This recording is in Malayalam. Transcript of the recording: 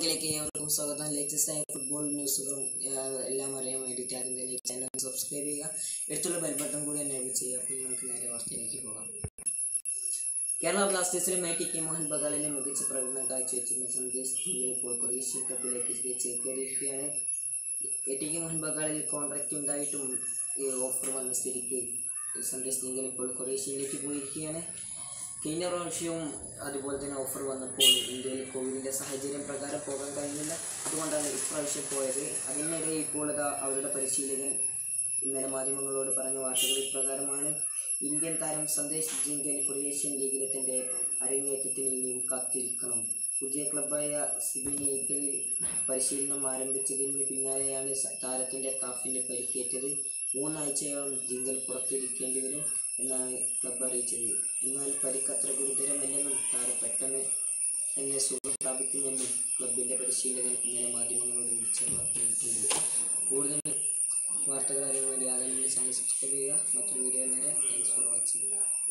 വ്ളോഗിലേക്ക് ഏവർക്കും സ്വാഗതം ലേറ്റസ്റ്റ് ആയ ഫുട്ബോൾ ന്യൂസുകളും ആഹ്, എല്ലാം അറിയാൻ വേണ്ടിയിട്ട് ആദ്യം തന്നെ ഈ ചാനൽ സബ്സ്ക്രൈബ് ചെയ്യുക എടുത്തുള്ള ബെൽ ബട്ടൺ കൂടി എനേബിൾ ചെയ്യുക അപ്പോൾ നമുക്ക് നേരെ വാർത്തയിലേക്ക് പോകാം കേരള ബ്ലാസ്റ്റേഴ്സിലെ മാറ്റി കെ മോഹൻ ബഗാളിലെ മികച്ച പ്രകടനം കാഴ്ചവെച്ചിരുന്ന സന്ദേശ് ജിംഗിന് ഇപ്പോൾ കൊറേഷ്യൻ കപ്പിലേക്ക് ചേക്കേറിയിരിക്കുകയാണ് എ ടി കെ മോഹൻ ബഗാളിൽ കോൺട്രാക്റ്റ് ഉണ്ടായിട്ടും ഈ ഓഫർ വന്ന സ്ഥിതിക്ക് സന്ദേശ് ജിംഗൻ ഇപ്പോൾ കൊറേഷ്യയിലേക്ക് പോയിരിക്കുകയാണ് കഴിഞ്ഞ പ്രാവശ്യവും അതുപോലെ തന്നെ ഓഫർ വന്നപ്പോൾ ഇന്ത്യയിൽ കോവിഡിൻ്റെ സാഹചര്യം പ്രകാരം പോകാൻ കഴിഞ്ഞില്ല അതുകൊണ്ടാണ് ഇപ്രാവശ്യം പോയത് അതിനിടെ ഇപ്പോൾ ഇതാ അവരുടെ പരിശീലകൻ ഇന്നലെ മാധ്യമങ്ങളോട് പറഞ്ഞ വാർത്തകൾ ഇപ്രകാരമാണ് ഇന്ത്യൻ താരം സന്ദേശ് ജിങ്കൻ കൊറിയേഷ്യൻ ലീഗിലെ തൻ്റെ അരങ്ങേറ്റത്തിന് ഇനിയും കാത്തിരിക്കണം പുതിയ ക്ലബായ സിബിനേക്കിൽ പരിശീലനം ആരംഭിച്ചതിന് പിന്നാലെയാണ് സ- താരത്തിൻ്റെ കാഫിന് പരിക്കേറ്റത് മൂന്നാഴ്ചയോളം ജിങ്കൽ പുറത്തിരിക്കേണ്ടി വരും എന്നാണ് ക്ലബ് അറിയിച്ചത് എന്നാൽ പരിക്കത്ര ഗുരുതരമല്ലെന്നും താരം പെട്ടെന്ന് തന്നെ സുഖം പ്രാപിക്കുമെന്നും ക്ലബിൻ്റെ പരിശീലകൻ ഇന്നലെ മാധ്യമങ്ങളോട് വിളിച്ച വാർത്തയിട്ടുണ്ട് കൂടുതൽ വാർത്തകൾ അറിയാൻ വേണ്ടി ആദ്യം ചാനൽ സബ്സ്ക്രൈബ് ചെയ്യുക മറ്റൊരു വീഡിയോ നേരെ താങ്ക്സ് ഫോർ വാച്ചിങ്